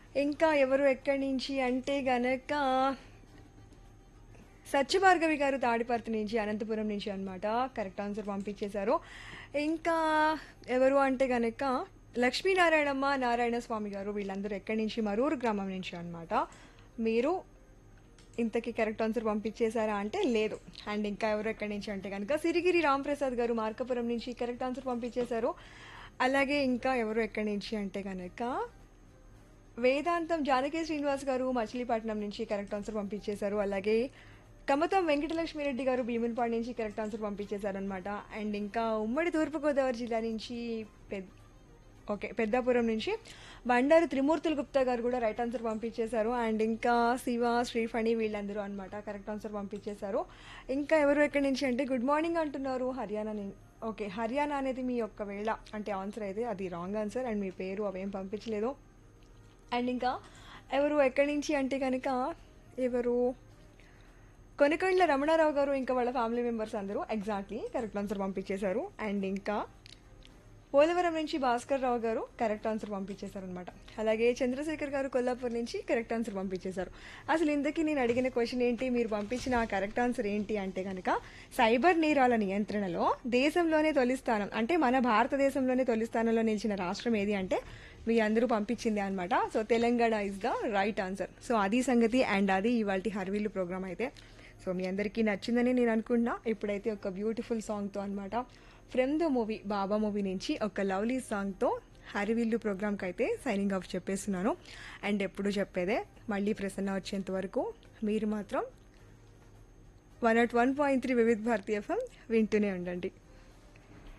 ఇంకా ఎవరు ఎక్కడి నుంచి అంటే గనక సత్యభార్గవి గారు తాడిపర్తి నుంచి అనంతపురం నుంచి అన్నమాట కరెక్ట్ ఆన్సర్ పంపించేశారు ఇంకా ఎవరు అంటే గనక లక్ష్మీనారాయణమ్మ నారాయణ స్వామి గారు వీళ్ళందరూ ఎక్కడి నుంచి మరూరు గ్రామం నుంచి అన్నమాట మీరు ఇంతకీ కరెక్ట్ ఆన్సర్ పంపించేశారా అంటే లేదు అండ్ ఇంకా ఎవరు ఎక్కడి నుంచి అంటే కనుక సిరిగిరి రాంప్రసాద్ గారు మార్కపురం నుంచి కరెక్ట్ ఆన్సర్ పంపించేశారు అలాగే ఇంకా ఎవరు ఎక్కడి నుంచి అంటే కనుక వేదాంతం జానకి శ్రీనివాస్ గారు మచిలీపట్నం నుంచి కరెక్ట్ ఆన్సర్ పంపించేశారు అలాగే కమతం వెంకటలక్ష్మి రెడ్డి గారు భీమునిపాడు నుంచి కరెక్ట్ ఆన్సర్ పంపించేశారు అనమాట అండ్ ఇంకా ఉమ్మడి తూర్పుగోదావరి జిల్లా నుంచి పెద్ద ఓకే పెద్దాపురం నుంచి బండారు త్రిమూర్తులు గుప్తా గారు కూడా రైట్ ఆన్సర్ పంపించేశారు అండ్ ఇంకా శివ శ్రీఫణి వీళ్ళందరూ అనమాట కరెక్ట్ ఆన్సర్ పంపించేశారు ఇంకా ఎవరు ఎక్కడి నుంచి అంటే గుడ్ మార్నింగ్ అంటున్నారు హర్యానా ని- ఓకే హర్యానా అనేది మీ యొక్క వేళ అంటే ఆన్సర్ అయితే అది రాంగ్ ఆన్సర్ అండ్ మీ పేరు అవేం పంపించలేదు అండ్ ఇంకా ఎవరు ఎక్కడి నుంచి అంటే కనుక ఎవరు కొనకొండల రమణారావు గారు ఇంకా వాళ్ళ ఫ్యామిలీ మెంబర్స్ అందరూ ఎగ్జాక్ట్లీ కరెక్ట్ ఆన్సర్ పంపించేశారు అండ్ ఇంకా పోలవరం నుంచి భాస్కర్ రావు గారు కరెక్ట్ ఆన్సర్ పంపించేశారు అనమాట అలాగే చంద్రశేఖర్ గారు కొల్లాపూర్ నుంచి కరెక్ట్ ఆన్సర్ పంపించేశారు అసలు ఇంతకీ నేను అడిగిన క్వశ్చన్ ఏంటి మీరు పంపించిన ఆ కరెక్ట్ ఆన్సర్ ఏంటి అంటే కనుక సైబర్ నేరాల నియంత్రణలో దేశంలోనే తొలి స్థానం అంటే మన భారతదేశంలోనే తొలి స్థానంలో నిలిచిన రాష్ట్రం ఏది అంటే మీ అందరూ పంపించింది అనమాట so Telangana is the right answer so అది సంగతి అండ్ అది ఇవాళ హర్వీలు ప్రోగ్రామ్ అయితే సో మీ అందరికీ నచ్చిందని నేను అనుకున్నా ఇప్పుడైతే ఒక బ్యూటిఫుల్ సాంగ్తో అనమాట from the movie Baba movie నుంచి ఒక లవ్లీ సాంగ్తో హరివిల్లు ప్రోగ్రామ్కి అయితే సైనింగ్ ఆఫ్ చెప్పేస్తున్నాను అండ్ ఎప్పుడు చెప్పేదే మళ్ళీ ప్రసన్న వచ్చేంత వరకు మీరు మాత్రం one nought one point three వివిధ భారతీయ ఎఫ్ఎం వింటూనే ఉండండి